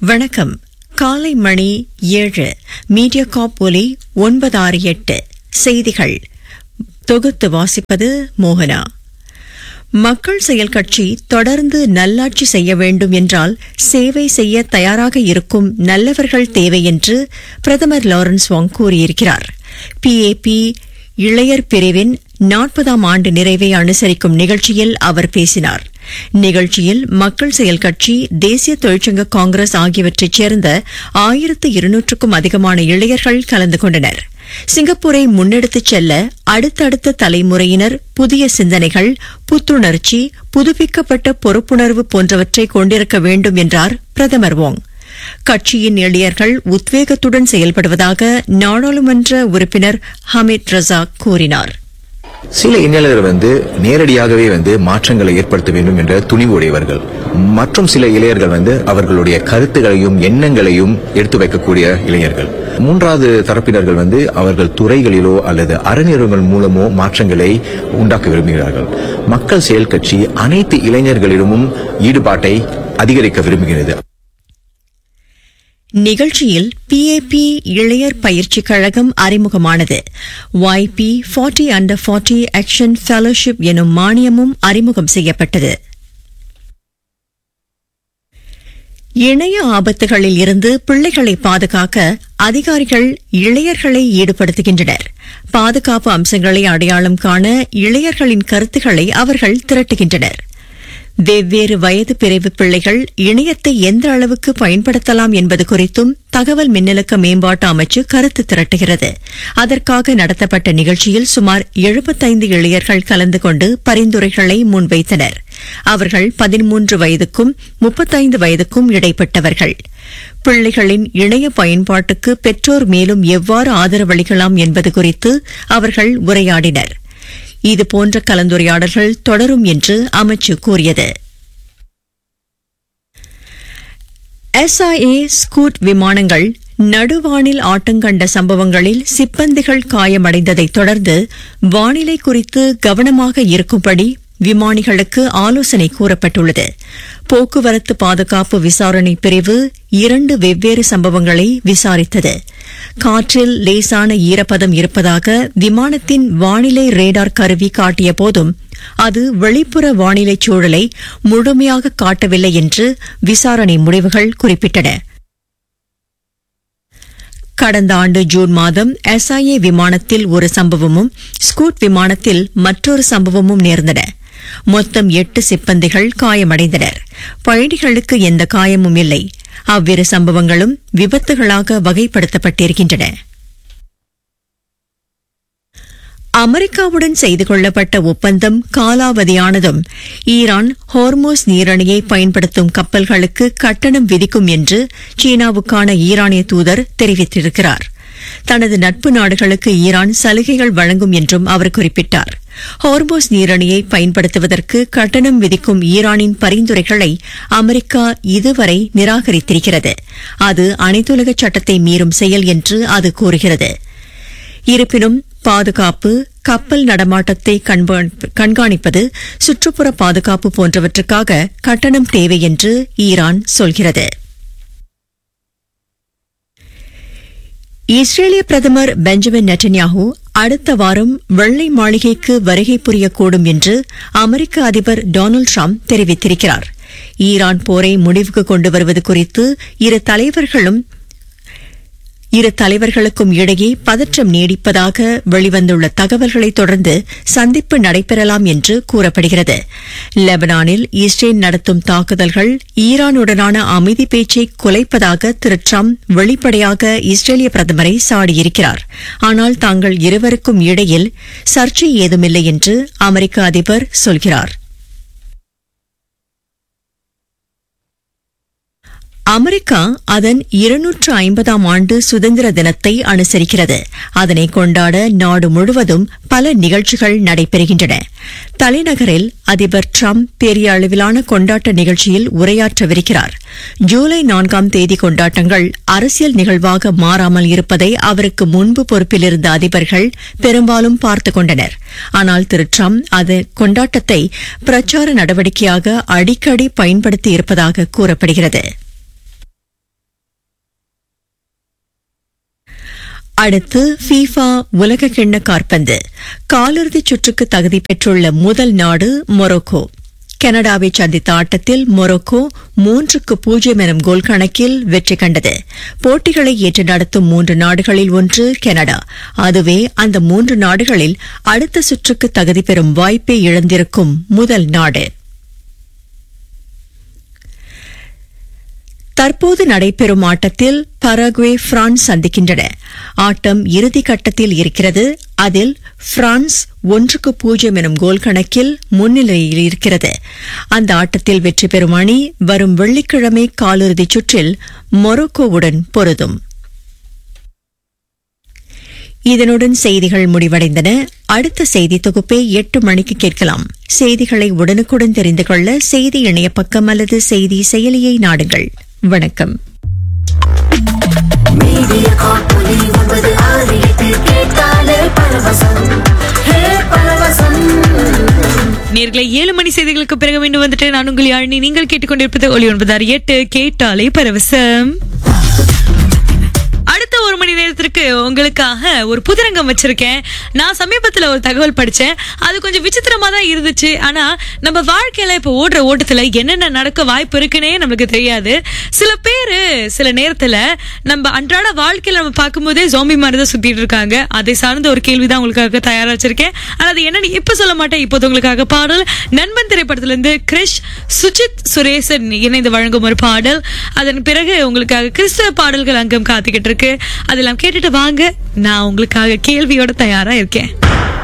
வணக்கம் காலை மணி ஏழு மீடியா காப் ஒலி ஒன்பது ஆறு எட்டு செய்திகள் தொகுத்து வாசிப்பது மோகனா மக்கள் செயல் கட்சி தொடர்ந்து நல்லாட்சி செய்ய வேண்டும் என்றால் சேவை செய்ய தயாராக இருக்கும் நல்லவர்கள் தேவை என்று பிரதமர் லாரன்ஸ் வாங் கூறியிருக்கிறார் பிஏபி இளையர் பிரிவின் நாற்பதாம் ஆண்டு நிறைவை அனுசரிக்கும் நிகழ்ச்சியில் அவர் பேசினார் நிகழ்ச்சியில் மக்கள் செயல் கட்சி தேசிய தொழிற்சங்க காங்கிரஸ் ஆகியவற்றைச் சேர்ந்த ஆயிரத்து இருநூற்றுக்கும் அதிகமான இளையர்கள் கலந்து கொண்டனர் சிங்கப்பூரை முன்னெடுத்துச் செல்ல அடுத்தடுத்த தலைமுறையினர் புதிய சிந்தனைகள் புத்துணர்ச்சி புதுப்பிக்கப்பட்ட பொறுப்புணர்வு போன்றவற்றை கொண்டிருக்க வேண்டும் என்றார் பிரதமர் வோங் கட்சியின் இளையர்கள் உத்வேகத்துடன் செயல்படுவதாக நாடாளுமன்ற உறுப்பினர் ஹமீத் ரசாக் கூறினார் சில இளைஞர்கள் வந்து நேரடியாகவே வந்து மாற்றங்களை ஏற்படுத்த வேண்டும் என்ற துணிவு உடையவர்கள் மற்றும் சில இளைஞர்கள் வந்து அவர்களுடைய கருத்துகளையும் எண்ணங்களையும் எடுத்து வைக்கக்கூடிய இளைஞர்கள் மூன்றாவது தரப்பினர்கள் வந்து அவர்கள் துறைகளிலோ அல்லது அறநிறுவனங்கள் மூலமோ மாற்றங்களை உண்டாக்க விரும்புகிறார்கள் மக்கள் செயல் கட்சி அனைத்து இளைஞர்களிடமும் ஈடுபாட்டை அதிகரிக்க விரும்புகிறது நிகழ்ச்சியில் பிஏபி இளையர் பயிற்சிக் கழகம் அறிமுகமானது YP 40 அண்டர் 40 ஆக்ஷன் ஃபெலோஷிப் எனும் மானியமும் அறிமுகம் செய்யப்பட்டது இணைய ஆபத்துகளில் இருந்து பிள்ளைகளை பாதுகாக்க அதிகாரிகள் இளையர்களை ஈடுபடுத்துகின்றனர் பாதுகாப்பு அம்சங்களை அடையாளம் காண இளையர்களின் கருத்துக்களை அவர்கள் திரட்டுகின்றனர் வெவ்வேறு வயது பிரிவு பிள்ளைகள் இணையத்தை எந்த அளவுக்கு பயன்படுத்தலாம் என்பது குறித்தும் தகவல் மின்னலுக்க மேம்பாட்டு அமைச்சு கருத்து திரட்டுகிறது அதற்காக நடத்தப்பட்ட நிகழ்ச்சியில் சுமார் எழுபத்தைந்து இளையர்கள் கலந்து கொண்டு பரிந்துரைகளை முன்வைத்தனர் அவர்கள் பதிமூன்று வயதுக்கும் முப்பத்தைந்து வயதுக்கும் இடைப்பட்டவர்கள் பிள்ளைகளின் இணைய பயன்பாட்டுக்கு பெற்றோர் மேலும் எவ்வாறு ஆதரவளிக்கலாம் என்பது குறித்து அவர்கள் உரையாடினர் இதுபோன்ற கலந்துரையாடல்கள் தொடரும் என்று அமைச்சு கூறியது எஸ்ஐஏ ஸ்கூட் விமானங்கள் நடுவானில் ஆட்டங்கண்ட சம்பவங்களில் சிப்பந்திகள் காயமடைந்ததைத் தொடர்ந்து வானிலை குறித்து கவனமாக இருக்கும்படி விமானிகளுக்கு ஆலோசனை கூறப்பட்டுள்ளது போக்குவரத்து பாதுகாப்பு விசாரணை பிரிவு இரண்டு வெவ்வேறு சம்பவங்களை விசாரித்தது காற்றில் லேசான ஈரப்பதம் இருப்பதாக விமானத்தின் வானிலை ரேடார் கருவி காட்டிய போதும் அது வெளிப்புற வானிலை சூழலை முழுமையாக காட்டவில்லை என்று விசாரணை முடிவுகள் குறிப்பிட்டன கடந்த ஆண்டு ஜூன் மாதம் எஸ்ஐஏ விமானத்தில் ஒரு சம்பவமும் ஸ்கூட் விமானத்தில் மற்றொரு சம்பவமும் நேர்ந்தன மொத்தம் எட்டு சிப்பந்திகள் காயமடைந்தனர் பயணிகளுக்கு எந்த காயமும் இல்லை அவ்விரு சம்பவங்களும் விபத்துகளாக வகைப்படுத்தப்பட்டிருக்கின்றன அமெரிக்காவுடன் செய்து கொள்ளப்பட்ட ஒப்பந்தம் காலாவதியானதும் ஈரான் ஹோர்மோஸ் நீரணியை பயன்படுத்தும் கப்பல்களுக்கு கட்டணம் விதிக்கும் என்று சீனாவுக்கான ஈரானிய தூதர் தெரிவித்திருக்கிறார் தனது நட்பு நாடுகளுக்கு ஈரான் சலுகைகள் வழங்கும் என்றும் அவர் குறிப்பிட்டார் ஹார்மோஸ் நீரணியை பயன்படுத்துவதற்கு கட்டணம் விதிக்கும் ஈரானின் பரிந்துரைகளை அமெரிக்கா இதுவரை நிராகரித்திருக்கிறது அது அனைத்துலக சட்டத்தை மீறும் செயல் என்று அது கூறுகிறது இருப்பினும் பாதுகாப்பு கப்பல் நடமாட்டத்தை கண்காணிப்பது சுற்றுப்புற பாதுகாப்பு போன்றவற்றுக்காக கட்டணம் தேவை என்று ஈரான் சொல்கிறது இஸ்ரேலிய பிரதமர் பெஞ்சமின் நெட்டன்யாஹூ அடுத்த வாரம் வெள்ளை மாளிகைக்கு வருகை புரியக்கூடும் என்று அமெரிக்க அதிபர் டொனால்டு டிரம்ப் தெரிவித்திருக்கிறார் ஈரான் போரை முடிவுக்கு கொண்டு வருவது குறித்து இரு தலைவர்களும் இரு தலைவர்களுக்கும் இடையே பதற்றம் நீடிப்பதாக வெளிவந்துள்ள தகவல்களை தொடர்ந்து சந்திப்பு நடைபெறலாம் என்று கூறப்படுகிறது லெபனானில் இஸ்ரேல் நடத்தும் தாக்குதல்கள் ஈரானுடனான அமைதி பேச்சை குலைப்பதாக திரு டிரம்ப் வெளிப்படையாக இஸ்ரேலிய பிரதமரை சாடியிருக்கிறார் ஆனால் தாங்கள் இருவருக்கும் இடையில் சர்ச்சை ஏதுமில்லை என்று அமெரிக்க அதிபர் சொல்கிறார் அமெரிக்கா அதன் இருநூற்று ஐம்பதாம் ஆண்டு சுதந்திர தினத்தை அனுசரிக்கிறது அதனை கொண்டாட நாடு முழுவதும் பல நிகழ்ச்சிகள் நடைபெறுகின்றன தலைநகரில் அதிபர் டிரம்ப் பெரிய அளவிலான கொண்டாட்ட நிகழ்ச்சியில் உரையாற்றவிருக்கிறார் ஜூலை நான்காம் தேதி கொண்டாட்டங்கள் அரசியல் நிகழ்வாக மாறாமல் இருப்பதை அவருக்கு முன்பு பொறுப்பிலிருந்த அதிபர்கள் பெரும்பாலும் பார்த்துக் கொண்டனர் ஆனால் திரு டிரம்ப் அது கொண்டாட்டத்தை பிரச்சார நடவடிக்கையாக அடிக்கடி பயன்படுத்தி இருப்பதாக கூறப்படுகிறது அடுத்து ஃபீஃபா உலக கிண்ண காற்பந்து காலிறுதிச் சுற்றுக்கு தகுதி பெற்றுள்ள முதல் நாடு மொரோக்கோ கனடாவை சந்தித்த ஆட்டத்தில் மொரோக்கோ மூன்றுக்கு பூஜ்ஜியம் எனும் கோல் கணக்கில் வெற்றி கண்டது போட்டிகளை ஏற்று நடத்தும் மூன்று நாடுகளில் ஒன்று கனடா அதுவே அந்த மூன்று நாடுகளில் அடுத்த சுற்றுக்கு தகுதி பெறும் வாய்ப்பை இழந்திருக்கும் முதல் நாடு தற்போது நடைபெறும் ஆட்டத்தில் பரகுவே பிரான்ஸ் சந்திக்கின்றன ஆட்டம் இறுதி கட்டத்தில் இருக்கிறது அதில் பிரான்ஸ் ஒன்றுக்கு பூஜ்ஜியம் எனும் கோல் கணக்கில் முன்னிலையில் இருக்கிறது அந்த ஆட்டத்தில் வெற்றி பெறும் அணி வரும் வெள்ளிக்கிழமை காலிறுதிச் சுற்றில் மொரோக்கோவுடன் பொருதும் இதனுடன் செய்திகள் முடிவடைந்தன அடுத்த செய்தி தொகுப்பை எட்டு மணிக்கு கேட்கலாம் செய்திகளை உடனுக்குடன் தெரிந்து கொள்ள செய்தி இணைய பக்கம் அல்லது செய்தி செயலியை நாடுங்கள் வணக்கம் மீடியா காப்பொலி ஒன்பது ஆறு எட்டு கேட்டாலே பரவசம் ஹே பரவசம் நேர்களை ஏழு மணி செய்திகளுக்கு பிறகு மீண்டும் வந்துட்டு நான் உங்கள் யாழினி நீங்கள் கேட்டுக்கொண்டிருப்பது ஒளி ஒன்பதாறு எட்டு கேட்டாலே பரவசம் அடுத்த ஒரு மணி நேரத்திற்கு உங்களுக்காக ஒரு புதிரங்கம் வச்சிருக்கேன் நான் சமீபத்துல ஒரு தகவல் படிச்சேன் அது கொஞ்சம் விசித்திரமா தான் இருந்துச்சு ஆனா நம்ம வாழ்க்கையில இப்ப ஓடுற ஓட்டத்துல என்னென்ன நடக்க வாய்ப்பு இருக்குன்னே நமக்கு தெரியாது சில பேரு சில நேரத்துல நம்ம அன்றாட வாழ்க்கையில நம்ம பார்க்கும்போதே ஜோம்பி மாதிரி தான் சுத்திட்டு இருக்காங்க அதை சார்ந்த ஒரு கேள்விதான் உங்களுக்காக தயாரா வச்சிருக்கேன் ஆனா அது என்னன்னு இப்ப சொல்ல மாட்டேன் இப்போது உங்களுக்காக பாடல் நண்பன் திரைப்படத்துல இருந்து கிரிஷ் சுஜித் சுரேசன் இணைந்து வழங்கும் ஒரு பாடல் அதன் பிறகு உங்களுக்காக கிறிஸ்தவ பாடல்கள் அங்கம் காத்துக்கிட்டு இருக்கு அதெல்லாம் கேட்டுட்டு வாங்க நான் உங்களுக்காக கேள்வியோட தயாரா இருக்கேன்